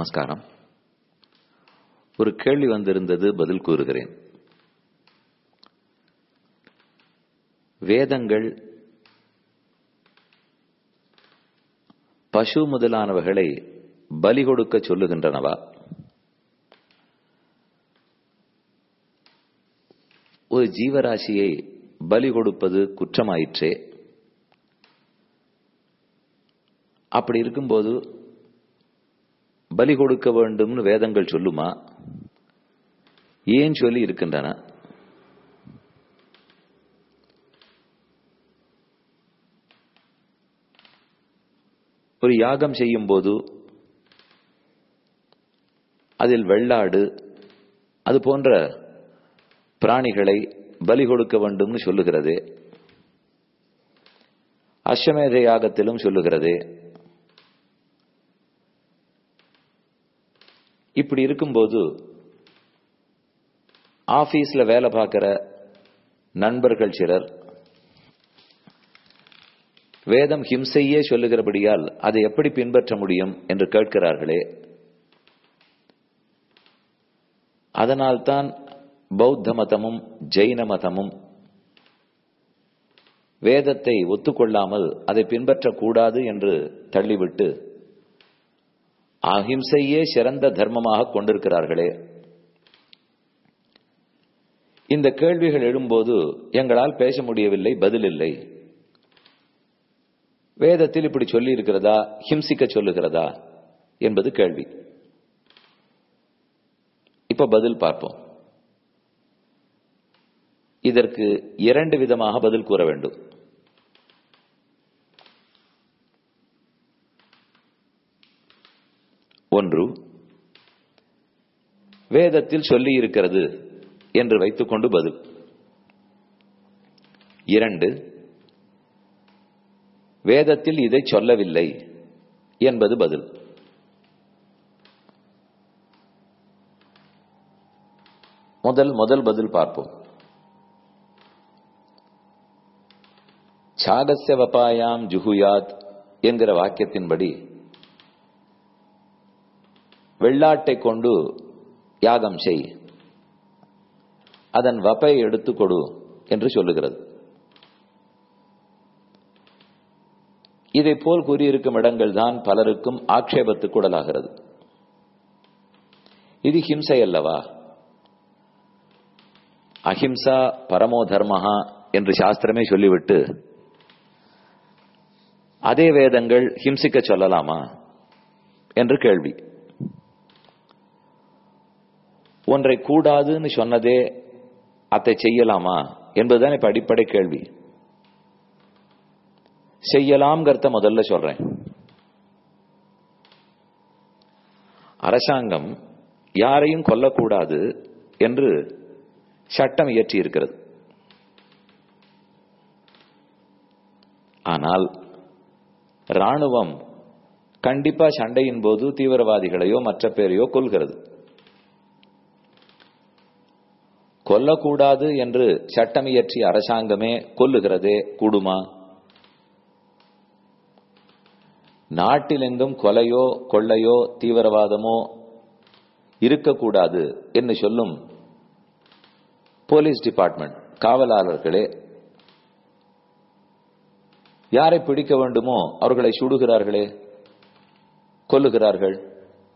நமஸ்காரம் ஒரு கேள்வி வந்திருந்தது பதில் கூறுகிறேன் வேதங்கள் பசு முதலானவைகளை பலி கொடுக்க சொல்லுகின்றனவா ஒரு ஜீவராசியை பலி கொடுப்பது குற்றமாயிற்றே அப்படி இருக்கும்போது பலி கொடுக்க வேண்டும்னு வேதங்கள் சொல்லுமா ஏன் சொல்லி இருக்கின்றன ஒரு யாகம் செய்யும் போது அதில் வெள்ளாடு அது போன்ற பிராணிகளை பலி கொடுக்க வேண்டும்னு சொல்லுகிறதே அஸ்வமேத யாகத்திலும் சொல்லுகிறதே இப்படி இருக்கும்போது ஆபீஸ்ல வேலை பார்க்கிற நண்பர்கள் சிலர் வேதம் ஹிம்சையே சொல்லுகிறபடியால் அதை எப்படி பின்பற்ற முடியும் என்று கேட்கிறார்களே அதனால்தான் பௌத்த மதமும் ஜெயின மதமும் வேதத்தை ஒத்துக்கொள்ளாமல் அதை பின்பற்றக்கூடாது என்று தள்ளிவிட்டு அஹிம்சையே சிறந்த தர்மமாக கொண்டிருக்கிறார்களே இந்த கேள்விகள் எழும்போது எங்களால் பேச முடியவில்லை பதில் இல்லை வேதத்தில் இப்படி சொல்லி இருக்கிறதா ஹிம்சிக்க சொல்லுகிறதா என்பது கேள்வி இப்ப பதில் பார்ப்போம் இதற்கு இரண்டு விதமாக பதில் கூற வேண்டும் ஒன்று வேதத்தில் சொல்லி இருக்கிறது என்று வைத்துக்கொண்டு பதில் இரண்டு வேதத்தில் இதை சொல்லவில்லை என்பது பதில் முதல் முதல் பதில் பார்ப்போம் சாகஸ்ய வபாயாம் ஜுகுயாத் என்கிற வாக்கியத்தின்படி வெள்ளாட்டை கொண்டு யாகம் செய் அதன் வப்பை எடுத்துக் கொடு என்று சொல்லுகிறது இதை போல் கூறியிருக்கும் இடங்கள் தான் பலருக்கும் ஆக்ஷேபத்துக்குடலாகிறது இது ஹிம்சை அல்லவா அஹிம்சா பரமோ தர்மஹா என்று சாஸ்திரமே சொல்லிவிட்டு அதே வேதங்கள் ஹிம்சிக்க சொல்லலாமா என்று கேள்வி ஒன்றை கூடாதுன்னு சொன்னதே அதை செய்யலாமா என்பதுதான் இப்ப அடிப்படை கேள்வி செய்யலாம்ங்கிறத முதல்ல சொல்றேன் அரசாங்கம் யாரையும் கொல்லக்கூடாது என்று சட்டம் இயற்றி இருக்கிறது ஆனால் ராணுவம் கண்டிப்பா சண்டையின் போது தீவிரவாதிகளையோ மற்ற பேரையோ கொல்கிறது கொல்லக்கூடாது என்று சட்டம் இயற்றிய அரசாங்கமே கொல்லுகிறதே கூடுமா நாட்டிலெங்கும் கொலையோ கொள்ளையோ தீவிரவாதமோ இருக்கக்கூடாது என்று சொல்லும் போலீஸ் டிபார்ட்மெண்ட் காவலாளர்களே யாரை பிடிக்க வேண்டுமோ அவர்களை சுடுகிறார்களே கொல்லுகிறார்கள்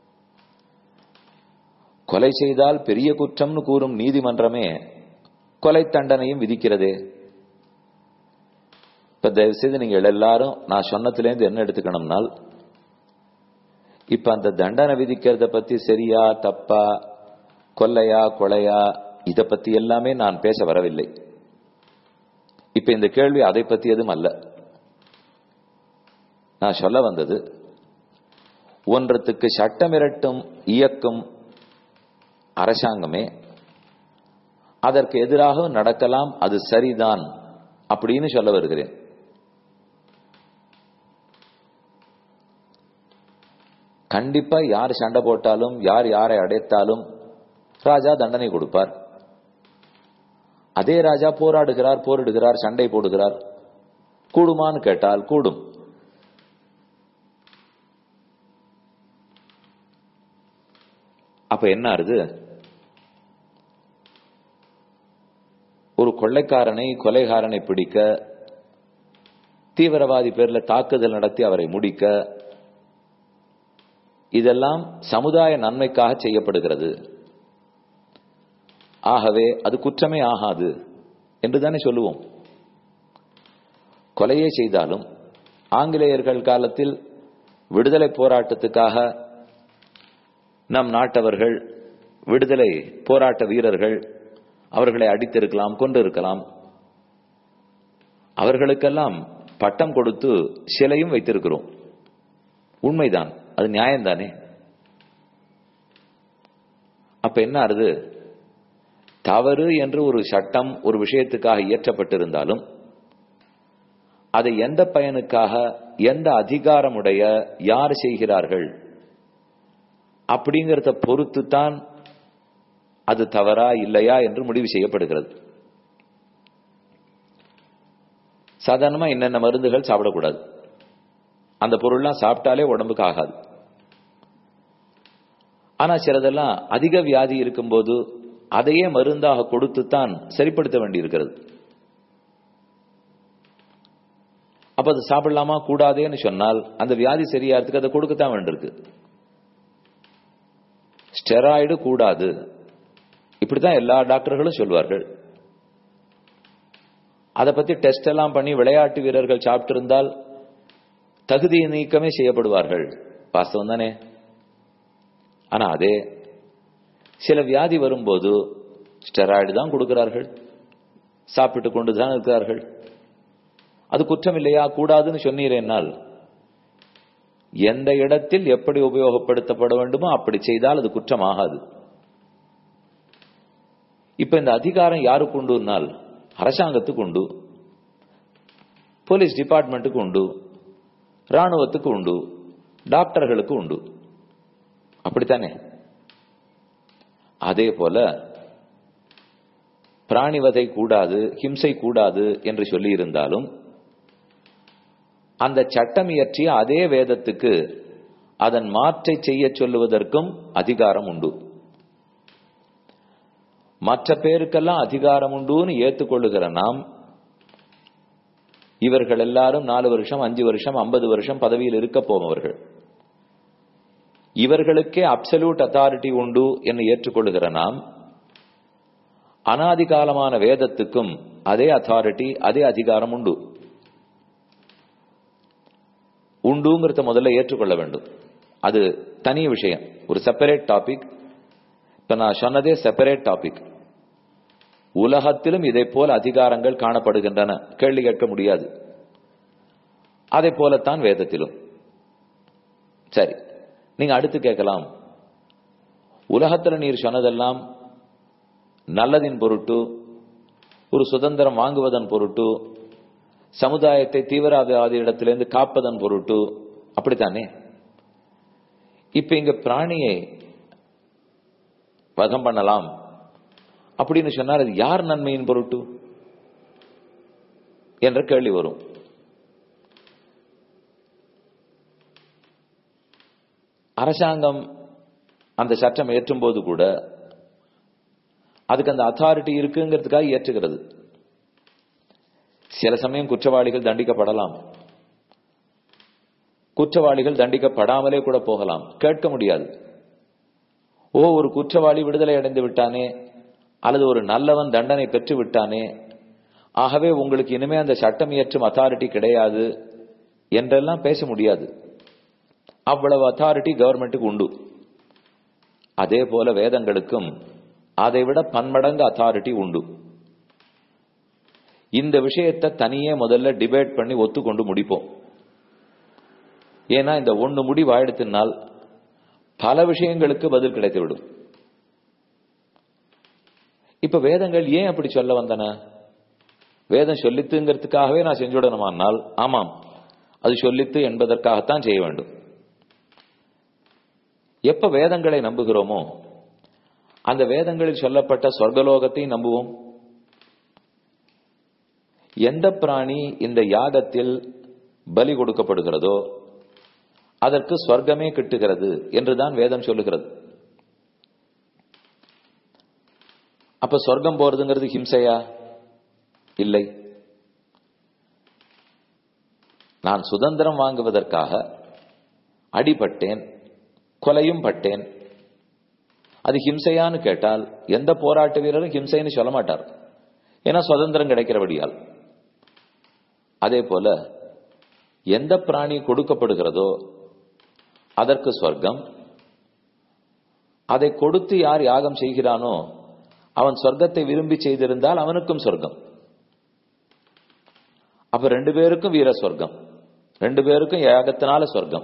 கொலை செய்தால் பெரிய குற்றம்னு கூறும் நீதிமன்றமே கொலை தண்டனையும் விதிக்கிறதே இப்ப தயவு செய்து நீங்க எல்லாரும் நான் சொன்னதுலேருந்து என்ன எடுத்துக்கணும்னால் இப்ப அந்த தண்டனை விதிக்கிறத பத்தி சரியா தப்பா கொல்லையா கொலையா இத பத்தி எல்லாமே நான் பேச வரவில்லை இப்ப இந்த கேள்வி அதை பத்தியதும் அல்ல நான் சொல்ல வந்தது ஒன்றத்துக்கு சட்டமிரட்டும் இயக்கும் அரசாங்கமே அதற்கு எதிராக நடக்கலாம் அது சரிதான் அப்படின்னு சொல்ல வருகிறேன் கண்டிப்பா யார் சண்டை போட்டாலும் யார் யாரை அடைத்தாலும் ராஜா தண்டனை கொடுப்பார் அதே ராஜா போராடுகிறார் போரிடுகிறார் சண்டை போடுகிறார் கூடுமான்னு கேட்டால் கூடும் அப்ப என்ன ஆறுது ஒரு கொள்ளைக்காரனை கொலைகாரனை பிடிக்க தீவிரவாதி பேர்ல தாக்குதல் நடத்தி அவரை முடிக்க இதெல்லாம் சமுதாய நன்மைக்காக செய்யப்படுகிறது ஆகவே அது குற்றமே ஆகாது என்றுதானே சொல்லுவோம் கொலையே செய்தாலும் ஆங்கிலேயர்கள் காலத்தில் விடுதலை போராட்டத்துக்காக நம் நாட்டவர்கள் விடுதலை போராட்ட வீரர்கள் அவர்களை அடித்திருக்கலாம் கொண்டிருக்கலாம் அவர்களுக்கெல்லாம் பட்டம் கொடுத்து சிலையும் வைத்திருக்கிறோம் உண்மைதான் அது நியாயம்தானே அப்ப என்ன ஆறுது தவறு என்று ஒரு சட்டம் ஒரு விஷயத்துக்காக இயற்றப்பட்டிருந்தாலும் அதை எந்த பயனுக்காக எந்த அதிகாரமுடைய யார் செய்கிறார்கள் அப்படிங்கிறத பொறுத்து தான் அது தவறா இல்லையா என்று முடிவு செய்யப்படுகிறது சாதாரணமா என்னென்ன மருந்துகள் சாப்பிடக்கூடாது அந்த பொருள்லாம் சாப்பிட்டாலே உடம்புக்கு ஆகாது ஆனா சிலதெல்லாம் அதிக வியாதி இருக்கும்போது அதையே மருந்தாக கொடுத்துத்தான் சரிப்படுத்த வேண்டியிருக்கிறது அப்ப அது சாப்பிடலாமா கூடாதேன்னு சொன்னால் அந்த வியாதி சரியாகிறதுக்கு அதை கொடுக்கத்தான் வேண்டியிருக்கு ஸ்டெராய்டு கூடாது இப்படித்தான் எல்லா டாக்டர்களும் சொல்வார்கள் அதை பத்தி டெஸ்ட் எல்லாம் பண்ணி விளையாட்டு வீரர்கள் சாப்பிட்டு இருந்தால் தகுதி நீக்கமே செய்யப்படுவார்கள் வாஸ்தவம் தானே ஆனா அதே சில வியாதி வரும்போது ஸ்டெராய்டு தான் கொடுக்கிறார்கள் சாப்பிட்டு கொண்டு தான் இருக்கிறார்கள் அது குற்றம் இல்லையா கூடாதுன்னு சொன்னீரேனால் எந்த இடத்தில் எப்படி உபயோகப்படுத்தப்பட வேண்டுமோ அப்படி செய்தால் அது குற்றம் ஆகாது இப்ப இந்த அதிகாரம் யாருக்கு உண்டுனால் அரசாங்கத்துக்கு உண்டு போலீஸ் டிபார்ட்மெண்ட்டுக்கு உண்டு ராணுவத்துக்கு உண்டு டாக்டர்களுக்கு உண்டு அப்படித்தானே அதே போல பிராணிவதை கூடாது ஹிம்சை கூடாது என்று சொல்லி இருந்தாலும் அந்த சட்டம் இயற்றிய அதே வேதத்துக்கு அதன் மாற்றை செய்ய சொல்லுவதற்கும் அதிகாரம் உண்டு மற்ற பேருக்கெல்லாம் அதிகாரம் உண்டுன்னு ஏத்துக்கொள்ளுகிற நாம் இவர்கள் எல்லாரும் நாலு வருஷம் அஞ்சு வருஷம் ஐம்பது வருஷம் பதவியில் இருக்க போபவர்கள் இவர்களுக்கே அப்சல்யூட் அத்தாரிட்டி உண்டு என்று ஏற்றுக்கொள்ளுகிற நாம் அனாதி காலமான வேதத்துக்கும் அதே அத்தாரிட்டி அதே அதிகாரம் உண்டு உண்டுங்கிறத முதல்ல ஏற்றுக்கொள்ள வேண்டும் அது தனி விஷயம் ஒரு செப்பரேட் டாபிக் இப்ப நான் சொன்னதே செப்பரேட் டாபிக் உலகத்திலும் இதை போல அதிகாரங்கள் காணப்படுகின்றன கேள்வி கேட்க முடியாது அதை போலத்தான் வேதத்திலும் சரி நீங்க அடுத்து கேட்கலாம் உலகத்துல நீர் சொன்னதெல்லாம் நல்லதின் பொருட்டு ஒரு சுதந்திரம் வாங்குவதன் பொருட்டு சமுதாயத்தை தீவிரவாதி இடத்திலிருந்து காப்பதன் பொருட்டு அப்படித்தானே இப்ப இங்க பிராணியை வதம் பண்ணலாம் அப்படின்னு சொன்னால் அது யார் நன்மையின் பொருட்டு என்ற கேள்வி வரும் அரசாங்கம் அந்த சட்டம் ஏற்றும் போது கூட அதுக்கு அந்த அத்தாரிட்டி இருக்குங்கிறதுக்காக ஏற்றுகிறது சில சமயம் குற்றவாளிகள் தண்டிக்கப்படலாம் குற்றவாளிகள் தண்டிக்கப்படாமலே கூட போகலாம் கேட்க முடியாது ஓ ஒரு குற்றவாளி விடுதலை அடைந்து விட்டானே அல்லது ஒரு நல்லவன் தண்டனை பெற்று விட்டானே ஆகவே உங்களுக்கு இனிமே அந்த சட்டம் இயற்றும் அத்தாரிட்டி கிடையாது என்றெல்லாம் பேச முடியாது அவ்வளவு அத்தாரிட்டி கவர்மெண்ட்டுக்கு உண்டு அதே போல வேதங்களுக்கும் அதை விட பன்மடங்கு அத்தாரிட்டி உண்டு இந்த விஷயத்தை தனியே முதல்ல டிபேட் பண்ணி ஒத்துக்கொண்டு முடிப்போம் ஏன்னா இந்த ஒண்ணு முடிவாயிடுத்தினால் பல விஷயங்களுக்கு பதில் கிடைத்துவிடும் இப்ப வேதங்கள் ஏன் அப்படி சொல்ல வந்தன வேதம் சொல்லித்துங்கிறதுக்காகவே நான் செஞ்சுடணுமானால் ஆமாம் அது சொல்லித்து என்பதற்காகத்தான் செய்ய வேண்டும் எப்ப வேதங்களை நம்புகிறோமோ அந்த வேதங்களில் சொல்லப்பட்ட சொர்க்கலோகத்தை நம்புவோம் எந்த பிராணி இந்த யாகத்தில் பலி கொடுக்கப்படுகிறதோ அதற்கு சொர்க்கமே கிட்டுகிறது என்றுதான் வேதம் சொல்லுகிறது அப்ப சொர்க்கம் போறதுங்கிறது ஹிம்சையா இல்லை நான் சுதந்திரம் வாங்குவதற்காக அடிபட்டேன் கொலையும் பட்டேன் அது ஹிம்சையான்னு கேட்டால் எந்த போராட்ட வீரரும் ஹிம்சைன்னு சொல்ல மாட்டார் ஏன்னா சுதந்திரம் கிடைக்கிறபடியால் அதே போல எந்த பிராணி கொடுக்கப்படுகிறதோ அதற்கு சொர்க்கம் அதை கொடுத்து யார் யாகம் செய்கிறானோ அவன் சொர்க்கத்தை விரும்பி செய்திருந்தால் அவனுக்கும் சொர்க்கம் அப்ப ரெண்டு பேருக்கும் வீர சொர்க்கம் ரெண்டு பேருக்கும் யாகத்தினால சொர்க்கம்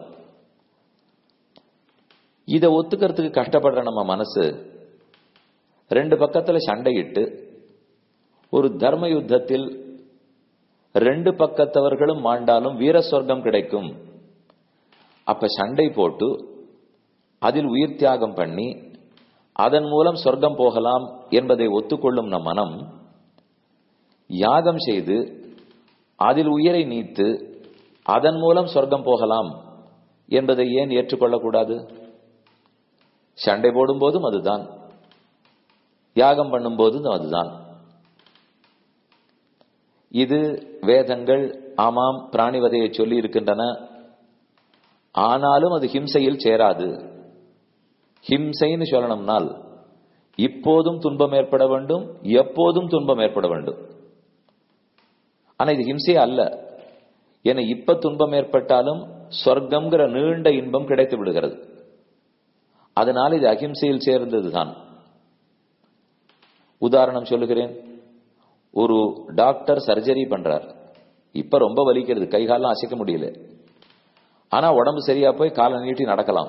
இதை ஒத்துக்கிறதுக்கு கஷ்டப்படுற நம்ம மனசு ரெண்டு பக்கத்துல சண்டையிட்டு ஒரு தர்ம யுத்தத்தில் ரெண்டு பக்கத்தவர்களும் மாண்டாலும் வீர சொர்க்கம் கிடைக்கும் அப்ப சண்டை போட்டு அதில் உயிர் தியாகம் பண்ணி அதன் மூலம் சொர்க்கம் போகலாம் என்பதை ஒத்துக்கொள்ளும் நம் மனம் யாகம் செய்து அதில் உயிரை நீத்து அதன் மூலம் சொர்க்கம் போகலாம் என்பதை ஏன் ஏற்றுக்கொள்ளக்கூடாது சண்டை போடும் போதும் அதுதான் யாகம் பண்ணும் போதும் அதுதான் இது வேதங்கள் ஆமாம் பிராணிவதையை சொல்லி இருக்கின்றன ஆனாலும் அது ஹிம்சையில் சேராது ஹிம்சைன்னு சொல்லணும்னால் இப்போதும் துன்பம் ஏற்பட வேண்டும் எப்போதும் துன்பம் ஏற்பட வேண்டும் ஆனா இது ஹிம்சையே அல்ல என இப்ப துன்பம் ஏற்பட்டாலும் சொர்க்கம்ங்கிற நீண்ட இன்பம் கிடைத்து விடுகிறது அதனால் இது அகிம்சையில் சேர்ந்ததுதான் உதாரணம் சொல்லுகிறேன் ஒரு டாக்டர் சர்ஜரி பண்றார் இப்ப ரொம்ப வலிக்கிறது கை காலம் அசைக்க முடியல ஆனா உடம்பு சரியா போய் காலை நீட்டி நடக்கலாம்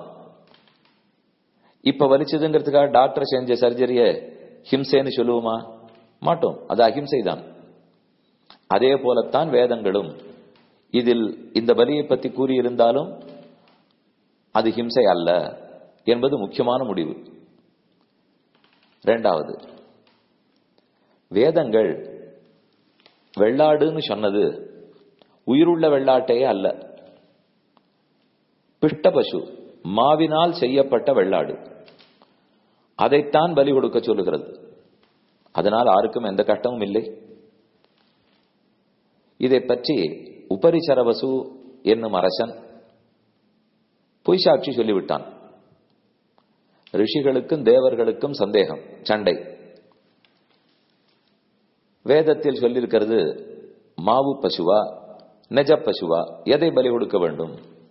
இப்ப வலிச்சதுங்கிறதுக்காக டாக்டர் செஞ்ச சர்ஜரிய ஹிம்சைன்னு சொல்லுவோமா மாட்டோம் அது அஹிம்சை தான் அதே போலத்தான் வேதங்களும் இதில் இந்த பலியை பற்றி கூறியிருந்தாலும் அது ஹிம்சை அல்ல என்பது முக்கியமான முடிவு இரண்டாவது வேதங்கள் வெள்ளாடுன்னு சொன்னது உயிருள்ள வெள்ளாட்டையே அல்ல பிஷ்ட பசு மாவினால் செய்யப்பட்ட வெள்ளாடு அதைத்தான் பலி கொடுக்க சொல்லுகிறது அதனால் யாருக்கும் எந்த கஷ்டமும் இல்லை இதை பற்றி உபரிசரவசு என்னும் அரசன் பொய்சாட்சி சொல்லிவிட்டான் ரிஷிகளுக்கும் தேவர்களுக்கும் சந்தேகம் சண்டை வேதத்தில் சொல்லியிருக்கிறது மாவு பசுவா நெஜ பசுவா எதை பலி கொடுக்க வேண்டும்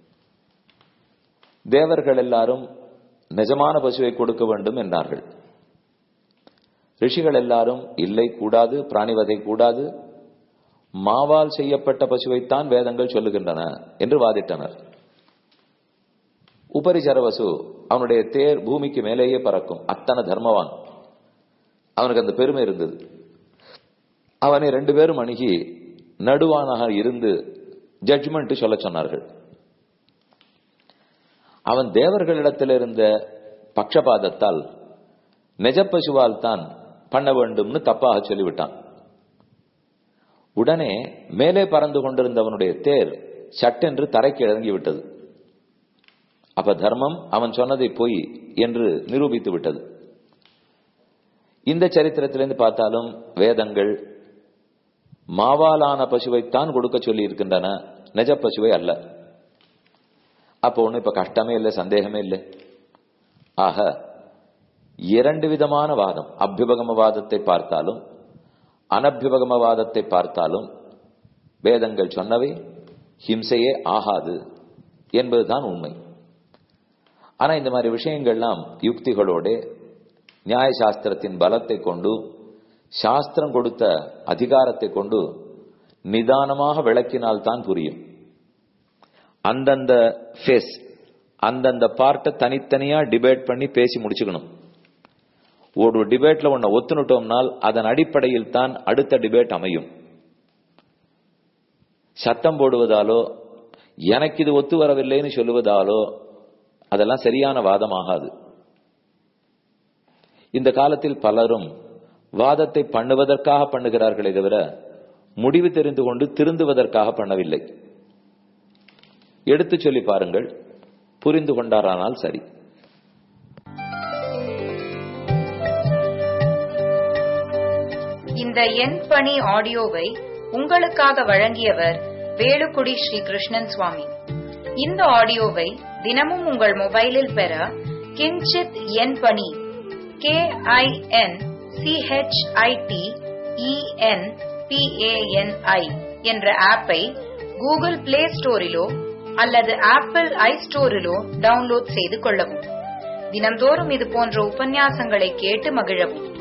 தேவர்கள் எல்லாரும் நிஜமான பசுவை கொடுக்க வேண்டும் என்றார்கள் ரிஷிகள் எல்லாரும் இல்லை கூடாது பிராணிவதை கூடாது மாவால் செய்யப்பட்ட பசுவைத்தான் வேதங்கள் சொல்லுகின்றன என்று வாதிட்டனர் உபரிசரவசு அவனுடைய தேர் பூமிக்கு மேலேயே பறக்கும் அத்தனை தர்மவான் அவனுக்கு அந்த பெருமை இருந்தது அவனை ரெண்டு பேரும் அணுகி நடுவானாக இருந்து ஜட்ஜ்மெண்ட் சொல்ல சொன்னார்கள் அவன் தேவர்களிடத்தில் இருந்த பட்சபாதத்தால் நெஜ பசுவால் தான் பண்ண வேண்டும்னு தப்பாக சொல்லிவிட்டான் உடனே மேலே பறந்து கொண்டிருந்தவனுடைய தேர் சட்டென்று தரைக்கு இறங்கி விட்டது அப்ப தர்மம் அவன் சொன்னதை பொய் என்று நிரூபித்து விட்டது இந்த சரித்திரத்திலிருந்து பார்த்தாலும் வேதங்கள் மாவாலான பசுவைத்தான் கொடுக்க சொல்லி இருக்கின்றன நெஜ பசுவை அல்ல அப்போ ஒண்ணு இப்ப கஷ்டமே இல்லை சந்தேகமே இல்லை ஆக இரண்டு விதமான வாதம் அபியுபகமவாதத்தை பார்த்தாலும் அனபியுபகமவாதத்தை பார்த்தாலும் வேதங்கள் சொன்னவை ஹிம்சையே ஆகாது என்பதுதான் உண்மை ஆனா இந்த மாதிரி விஷயங்கள்லாம் யுக்திகளோட நியாய சாஸ்திரத்தின் பலத்தை கொண்டு சாஸ்திரம் கொடுத்த அதிகாரத்தை கொண்டு நிதானமாக விளக்கினால் தான் புரியும் அந்தந்த ஃபேஸ் அந்தந்த பார்ட்டை தனித்தனியா டிபேட் பண்ணி பேசி முடிச்சுக்கணும் ஒரு டிபேட்ல ஒன்ன ஒத்துனுட்டோம்னால் அதன் அடிப்படையில் தான் அடுத்த டிபேட் அமையும் சத்தம் போடுவதாலோ எனக்கு இது ஒத்து வரவில்லைன்னு சொல்லுவதாலோ அதெல்லாம் சரியான வாதம் ஆகாது இந்த காலத்தில் பலரும் வாதத்தை பண்ணுவதற்காக பண்ணுகிறார்களே தவிர முடிவு தெரிந்து கொண்டு திருந்துவதற்காக பண்ணவில்லை எடுத்து சொல்லி பாருங்கள் புரிந்து கொண்டாரானால் சரி இந்த என் பணி ஆடியோவை உங்களுக்காக வழங்கியவர் வேலுக்குடி ஸ்ரீ கிருஷ்ணன் சுவாமி இந்த ஆடியோவை தினமும் உங்கள் மொபைலில் பெற கிஞ்சித் என் பணி கே ஐ என் சிஹெச்ஐடி இஎன் பிஏஎன்ஐ என்ற ஆப்பை கூகுள் பிளே ஸ்டோரிலோ அல்லது ஆப்பிள் ஐ ஸ்டோரிலோ டவுன்லோட் செய்து கொள்ளவும் தினம்தோறும் இது போன்ற உபன்யாசங்களை கேட்டு மகிழவும்